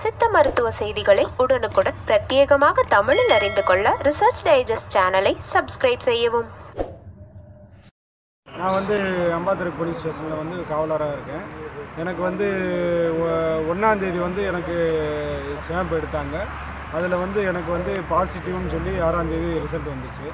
சித்த மருத்துவ செய்திகளை உடனுக்குடன் பிரத்யேகமாக தமிழில் அறிந்து கொள்ள ரிசர்ச் டைஜஸ்ட் சேனலை சப்ஸ்கிரைப் செய்யவும் நான் வந்து அம்பாத்துறை போலீஸ் ஸ்டேஷனில் வந்து காவலராக இருக்கேன் எனக்கு வந்து ஒன்றாந்தேதி வந்து எனக்கு ஸ்டாம்ப் எடுத்தாங்க அதில் வந்து எனக்கு வந்து பாசிட்டிவ்னு சொல்லி ஆறாந்தேதி ரிசல்ட் வந்துச்சு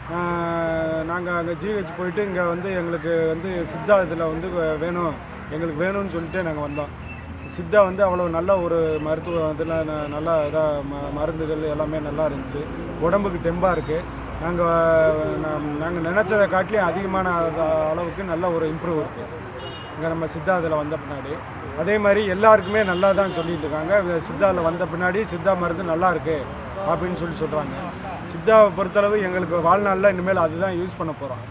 நாங்கள் அங்கே ஜிஹெச் போயிட்டு இங்கே வந்து எங்களுக்கு வந்து சித்தா இதில் வந்து வேணும் எங்களுக்கு வேணும்னு சொல்லிட்டு நாங்கள் வந்தோம் சித்தா வந்து அவ்வளோ நல்ல ஒரு மருத்துவ இதில் ந- நல்லா இதாக ம மருந்துகள் எல்லாமே நல்லா இருந்துச்சு உடம்புக்கு தெம்பாக இருக்குது நாங்கள் நாங்கள் நினச்சதை காட்டிலும் அதிகமான அத- அளவுக்கு நல்ல ஒரு இம்ப்ரூவ் இருக்குது இங்கே நம்ம சித்தா இதில் வந்த பின்னாடி அதே மாதிரி எல்லாருக்குமே நல்லா தான் சொல்லிட்டு இருக்காங்க இந்த சித்தாவில் வந்த பின்னாடி சித்தா மருந்து நல்லா இருக்கு அப்படின்னு சொல்லி சொல்கிறாங்க சித்தாவை பொறுத்தளவு எங்களுக்கு வாழ்நாளில் இனிமேல் அதுதான் யூஸ் பண்ண போகிறோம்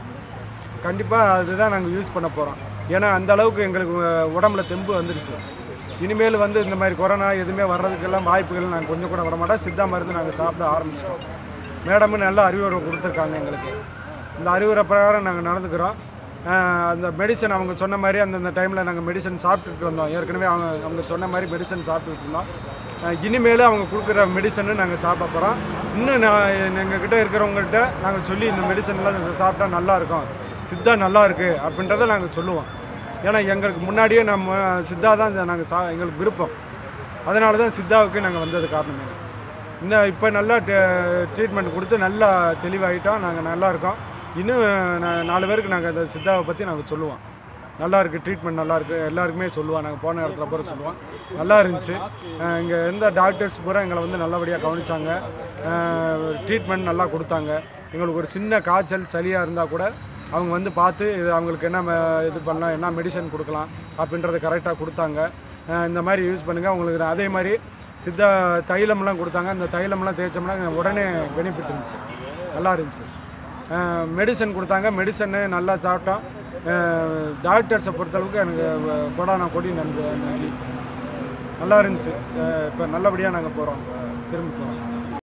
கண்டிப்பாக அதுதான் நாங்கள் யூஸ் பண்ண போகிறோம் ஏன்னா அந்த அளவுக்கு எங்களுக்கு அஹ், உடம்புல தெம்பு வந்துருச்சு இனிமேல் வந்து இந்த மாதிரி கொரோனா எதுவுமே வர்றதுக்கெல்லாம் வாய்ப்புகள் நாங்கள் கொஞ்சம் கூட விட மாட்டோம் சித்தா மருந்து நாங்கள் சாப்பிட ஆரம்பிச்சிட்டோம் மேடமும் நல்ல அறிவுரை கொடுத்துருக்காங்க எங்களுக்கு இந்த அறிவுரை பிரகாரம் நாங்கள் நடந்துக்கிறோம் அஹ், அந்த மெடிசன் அவங்க சொன்ன மாதிரி அந்தந்த டைமில் நாங்கள் மெடிசன் சாப்பிட்டுட்டு வந்தோம் ஏற்கனவே அவங்க அவங்க சொன்ன மாதிரி மெடிசன் சாப்பிட்டுட்டு இருந்தோம் அஹ், இனிமேல் அவங்க கொடுக்குற மெடிசனு நாங்கள் சாப்பிட போகிறோம் இன்னும் நான் எங்ககிட்ட இருக்கிறவங்ககிட்ட நாங்கள் சொல்லி இந்த மெடிசன்லாம் சாப்பிட்டா நல்லா இருக்கும் சித்தா நல்லா இருக்கு அப்படின்றத நாங்கள் சொல்லுவோம் ஏன்னா எங்களுக்கு முன்னாடியே நம்ம சித்தா தான் நாங்கள் சா எங்களுக்கு விருப்பம் அதனால தான் சித்தாவுக்கு நாங்கள் வந்தது காரணமே இன்னும் இப்போ நல்லா ட்ரீட்மெண்ட் கொடுத்து நல்லா தெளிவாகிட்டோம் நாங்கள் நல்லா இருக்கோம் இன்னும் நா- நாலு பேருக்கு நாங்கள் அந்த சித்தாவை பற்றி நாங்கள் சொல்லுவோம் நல்லா இருக்குது ட்ரீட்மெண்ட் நல்லா இருக்குது எல்லாருக்குமே சொல்லுவோம் நாங்கள் போன இடத்துல பூரா சொல்லுவோம் நல்லா இருந்துச்சு இங்கே இருந்த டாக்டர்ஸ் பூரா எங்களை வந்து நல்லபடியாக கவனிச்சாங்க ட்ரீட்மெண்ட் நல்லா கொடுத்தாங்க எங்களுக்கு ஒரு சின்ன காய்ச்சல் சளியாக இருந்தால் கூட அவங்க வந்து பார்த்து இது அவங்களுக்கு என்ன ம- இது பண்ணலாம் என்ன மெடிசன் கொடுக்கலாம் அப்படின்றத கரெக்டாக கொடுத்தாங்க அஹ் இந்த மாதிரி யூஸ் பண்ணுங்கள் உங்களுக்கு அதே மாதிரி சித்தா தைலம்லாம் கொடுத்தாங்க அந்த தைலம்லாம் தேய்ச்சோம்னா உடனே பெனிஃபிட் இருந்துச்சு நல்லா இருந்துச்சு மெடிசன் கொடுத்தாங்க மெடிசனு நல்லா சாப்பிட்டோம் டாக்டர்ஸை பொறுத்தளவுக்கு எனக்கு வ- கொடானா கொடி நன்றி நன்றி நல்லா இருந்துச்சு இப்போ நல்லபடியாக நாங்கள் போகிறோம் திரும்பி போகிறோம்